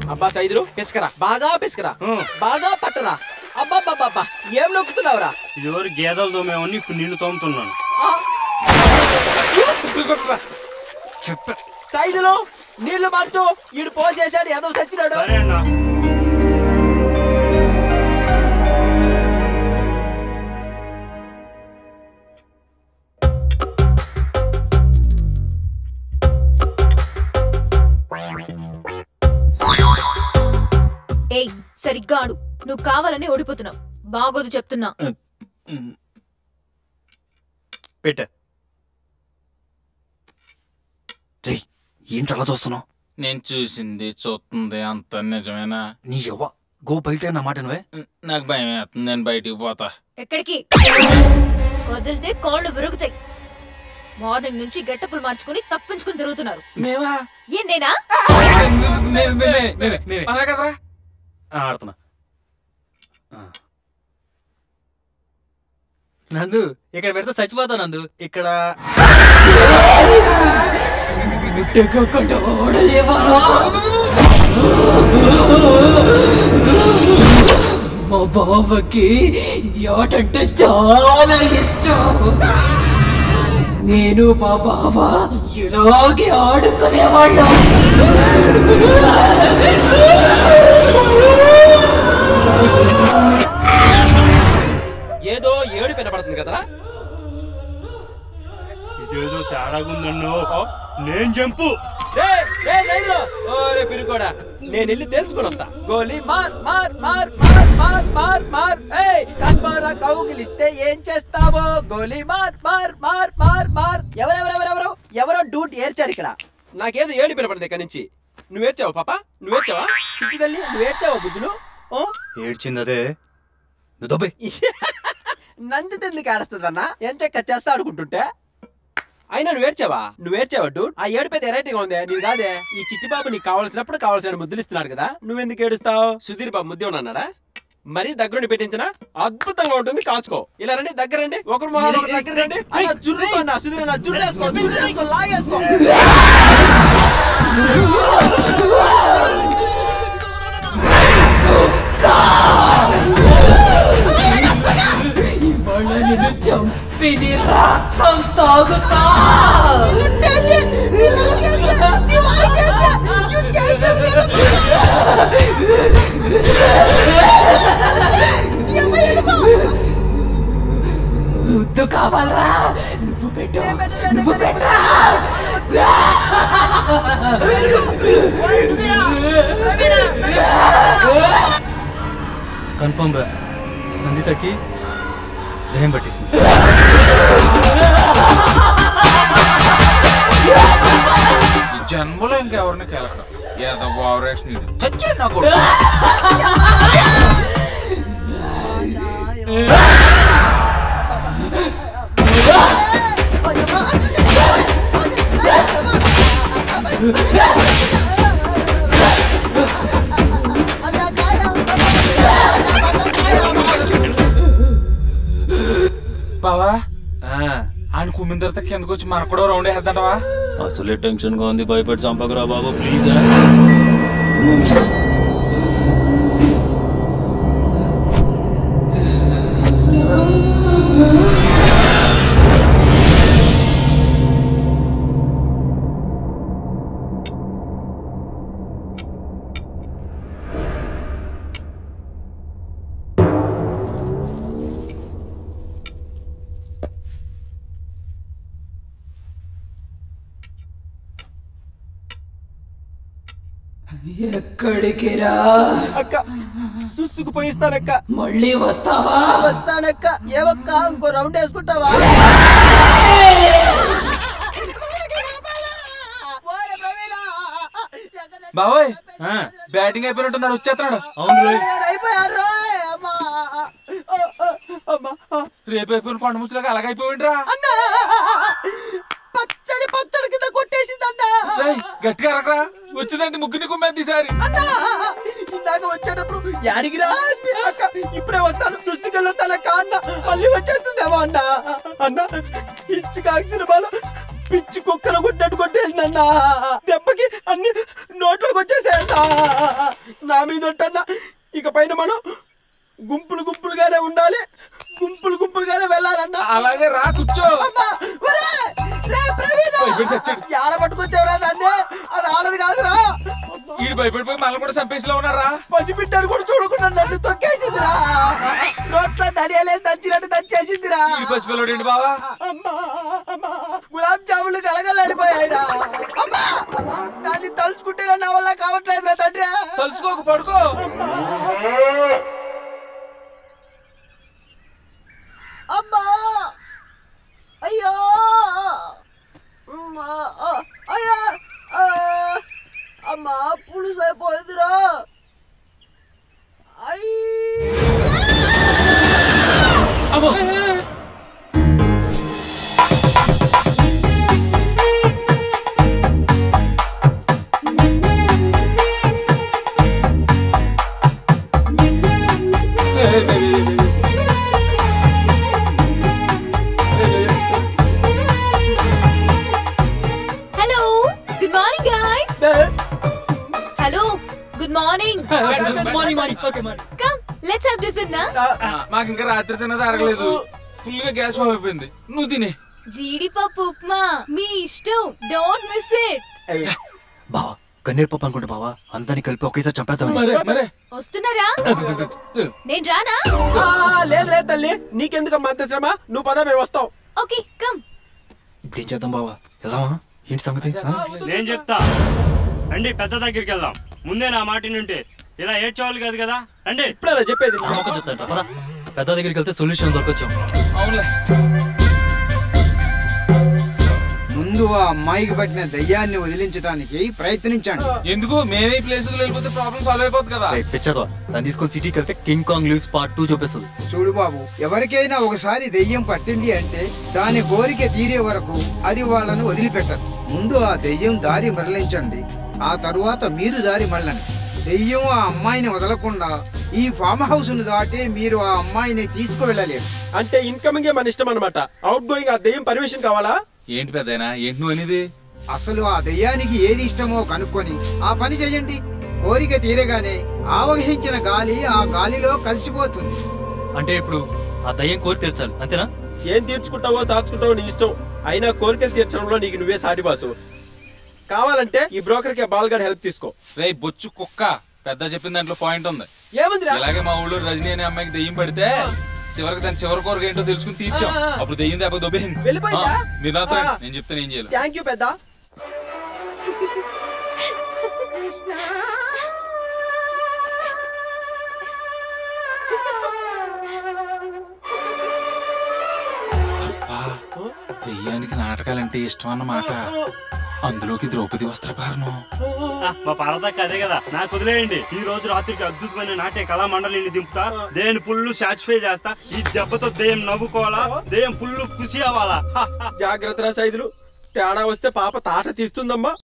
అబ్బా సైదులు పిసకరా బాగా పిసకరా బాగా పట్టరా అబ్బా అబ్బా ఏం నొక్కుతున్నావురా ఇదివరకు గేదెలు తోమేవన్నీ ఇప్పుడు నిన్ను తోముతున్నాను చెప్పా సైదులు నీళ్లు మార్చు ఈడు పోసేసాడు ఏదో సచ్చినాడు సరే అన్నా ఏయ్ సరిగ్గా ఆడు నువ్వు కావాలని ఓడిపోతున్నావు బాగోదు చెప్తున్నా పెట్ట రే ఏంటి అలా చూస్తున్నావు నేను చూసింది చూస్తుంది అంత నిజమేనా నీ ఎవ్వ గో బయట నా మాట నువ్వే నాకు భయం వేస్తుంది నేను బయటికి పోతా ఎక్కడికి వదిలితే కాళ్ళు విరుగుతాయి మార్నింగ్ నుంచి గెట్టపులు మార్చుకుని తప్పించుకుని తిరుగుతున్నారు మేమా ఏం నేనా కదరా ఆ, ఆడుతున్నా ఆ. నందు ఇక్కడ పెడితే చచ్చిపోతావు నందు ఇక్కడ మా బావకి యాటంటే చాలా ఇష్టం నేను మా బావ ఇలాగే ఆడుకునేవాళ్ళం ఏదో ఏడు వినపడుతుంది కదా ఇదేదో తేడాగుందన్నో నేను జంపు ఓరే పిరుకోడా నేను వెళ్ళి తెలుసుకొని వస్తా గోలీ మార్ మార్ మార్ మార్ మార్ మార్ మార్ ఏయ్ కన్మారా కౌగిలిస్తే ఏం చేస్తావో గోలీ మార్ మార్ మార్ మార్ మార్ ఎవరెవరెవరెవరో ఎవరో డూట్ ఏర్చారు ఇక్కడ నాకేదో ఏడు వినపడింది ఇక్కడ నుంచి నువ్వేర్చావు పాప నువ్వేర్చావా చిట్టి తల్లి నువ్వేర్చావా బుజ్జులు ఓ ఏడ్చింది అదే నువ్వు దొబ్బే నంది ఎందుకు ఆడుస్తుందన్నా ఎంచక్క చేస్తా ఆడుకుంటుంటే అయినా నువ్వు ఏడ్చావా నువ్వు ఏడ్చావా డూడ్ ఆ ఏడుపై వెరైటీగా ఉంది నీది కాదే ఈ చిట్టి బాబు నీకు కావాల్సినప్పుడు కావాల్సిన ముద్దులు ఇస్తున్నాడు కదా నువ్వెందుకు ఏడుస్తావు సుధీర్ బాబు ముద్దే ఉన్నాడా మరి దగ్గరుండి పెట్టించిన అద్భుతంగా ఉంటుంది కాల్చుకో ఇలా రండి దగ్గర రండి ఒకరు మొహాలు ఒకరు దగ్గర రండి అలా జుర్రుకో అన్న సుధీర్ అన్న జుర్రు వేసుకో జుర్రు వేసుకో లాగేసుకో ఇవాళ నిన్ను చంపి నీ రక్తం తాగుతా ముద్దు కావాలరా నువ్వు పెట్టు నువ్వు పెట్టరా కన్ఫర్మ్ రా నందితకి దయ్యం పట్టేసింది ఈ జన్మలో ఇంకెవరిని కెలకడం ఏదో ఓవరేషన్ చచ్చే నా కొడుకు బావా ఆయన కుమ్మిన తర్వాత కిందకు వచ్చి మనకు కూడా రౌండ్ వేద్దంటవా అసలే టెన్షన్ గా ఉంది భయపెట్టి చంపకరా బాబు ప్లీజ్ ఎక్కడికి రా అక్క సుస్సుకు పోయిస్తానక్క మళ్ళీ వస్తావా వస్తానక్క ఏవక్క ఇంకో రౌండ్ వేసుకుంటావా బావోయ్ బ్యాటింగ్ అయిపోయినట్టున్నాడు వచ్చేస్తున్నాడు అవును రోయ్ అయిపోయారు రేపు అయిపోయిన కొండ ముచ్చులాగా అలాగైపోయిండ్రా అన్నా పచ్చడి పచ్చడి కింద కొట్టేసిందన్నా రేయ్, గట్టిగా అరకరా వచ్చిందంటే ముగ్గురిని కుమ్మేది ఈసారి అన్నా ఇందాక వచ్చేటప్పుడు యాడిగిరా అంది అక్క ఇప్పుడే వస్తాను సుస్సుకెళ్ళి వస్తానక్క అన్న మళ్ళీ వచ్చేస్తుందేమో అన్న అన్న పిచ్చి కాల్సిన బాల పిచ్చి కుక్కలు కొట్టినట్టు కొట్టేసిందన్న దెబ్బకి అన్ని నోట్లోకి వచ్చేసాయన్నా నా మీద ఒట్టన్నా ఇక పైన మనం గుంపులు గుంపులుగానే ఉండాలి గుంపులు గుంపులుగానే వెళ్ళాలన్నా అలాగే రా కూర్చో అమ్మా! ఒరే! రే ప్రవీణ్! భయపడి చచ్చాడు. యాడ పట్టుకొచ్చావురా దాన్ని అది ఆడదు కాదురా ఈడు భయపడిపోయి మనల్ని కూడా చంపేసిలో ఉన్నారా పసిబిడ్డను కూడా చూడకుండా నన్ను తొక్కేసిందిరా నోట్లో దడియాలేసి దంచినట్టు దంచేసిందిరా ఈడు పసిపిల్లడు ఏంటి బావా అమ్మా అమ్మా గులాబ్ జాములు కలగలాడిపోయాయిరా అమ్మా దాన్ని తలుచుకుంటే నా వల్ల కావట్లేదురా తండ్రి తలుసుకోకు పడుకో అమ్మా అయ్యో అమ్మా ఆ, అయ్యా ఆ, అమ్మా పులుసు అయిపోయిందిరా hello good morning guys hello good morning morning morning okay morning come let's have tiffin నా మాకు ఇంకా రాత్రి తిన్నది అరగలేదు ఫుల్ గా గ్యాస్ ఫామ్ అయిపోయింది నువ్వు తినే జీడిపప్పు ఉప్మా మీ ఇష్టం డోంట్ మిస్ ఇట్ బావా కన్నీర్ పప్పు అనుకుంటా బావా అందరిని కలిపి ఒకేసారి చంపేద్దాం మరే మరే వస్తున్నారా నేను రానా లేదు లేదు తల్లి నీకెందుకమ్మా అంత శ్రమ నువ్వు పద మేము వస్తాం ఓకే కమ్ ఇప్పుడు ఏం చేద్దాం బావా వెళ్దామా ఏంటి సంగతి ఆ? నేను చెప్తా రండి పెద్ద దగ్గరికి వెళ్దాం ముందే నా మాట నుండి ఇలా ఏడ్చేవాళ్ళు కాదు కదా రండి ఇప్పుడు అలా చెప్పేది నా మొక్క చెప్తాను పద పెద్ద దగ్గరికి వెళ్తే సొల్యూషన్ దొరకొచ్చాం అవునులే ముందు ఆ అమ్మాయికి పట్టిన దయ్యాన్ని వదిలించడానికి ప్రయత్నించండి ఎందుకు మేమే ఈ ప్లేస్ వెళ్ళిపోతే ప్రాబ్లం సాల్వ్ అయిపోతుంది కదా రేయ్, పిచ్చదవా దాన్ని తీసుకొని సిటీకి వెళ్తే King Kong Lives part two చూపిస్తుంది చూడు బాబు ఎవరికైనా ఒకసారి దెయ్యం పట్టింది అంటే దాని కోరిక తీరే వరకు అది వాళ్ళను వదిలిపెట్టదు ముందు ఆ దెయ్యం దారి మరలించండి ఆ తరువాత మీరు దారి మళ్ళండి దెయ్యం ఆ అమ్మాయిని వదలకుండా ఈ ఫామ్ హౌస్ ను దాటి మీరు ఆ అమ్మాయిని తీసుకువెళ్ళలేరు అంటే ఇన్కమింగ్ మన ఇష్టం అనమాట అవుట్ గోయింగ్ ఆ దెయ్యం పర్మిషన్ కావాలా ఏంటి పెద్దయినా ఏంటి నువ్వు అనేది అసలు ఆ దయ్యానికి ఏది ఇష్టమో కనుక్కొని ఆ పని చేయండి కోరిక తీరగానే ఆవహించిన గాలి ఆ గాలిలో కలిసిపోతుంది అంటే ఇప్పుడు ఆ దయ్యం కోరి తీర్చాలి అంతేనా ఏం తీర్చుకుంటావో దాచుకుంటావో నీ ఇష్టం అయినా కోరికలు తీర్చడంలో నీకు నువ్వే సాటిబాసు కావాలంటే ఈ బ్రోకర్ కి బాల్గాడ్ హెల్ప్ తీసుకో రే బొచ్చు కుక్క పెద్ద చెప్పిన దాంట్లో పాయింట్ ఉంది ఏముందిరా ఇలాగే మా ఊళ్ళో రజనీ అనే అమ్మాయికి దెయ్యం పడితే చివరికి దాని చివరి కోరిక ఏంటో తెలుసుకుని తీర్చాం ఆ. అప్పుడు దెయ్యం దెబ్బ దొబ్బింది వెళ్ళిపోయిందా? ఆ, మీరు నాతో రండి. ఆ. నేను చెప్తాను ఏం చేయాలి థ్యాంక్ యూ పెద్ద అబ్బా, దెయ్యానికి నాటకాలంటే ఇష్టం అన్నమాట అందులోకి ద్రౌపది వస్త్రభారణం ఆ, మా పార్వతక్క అదే కదా నాకు వదిలేయండి ఈ రోజు రాత్రికి అద్భుతమైన నాట్య కళా మండలిని దింపుతా దేని ఫుల్ సాటిస్ఫై చేస్తా ఈ దెబ్బతో దెయ్యం నవ్వుకోవాలా దెయ్యం ఫుల్ ఖుషి అవ్వాలా జాగ్రత్త రా సైదులు తేడా వస్తే పాప తాట తీస్తుందమ్మా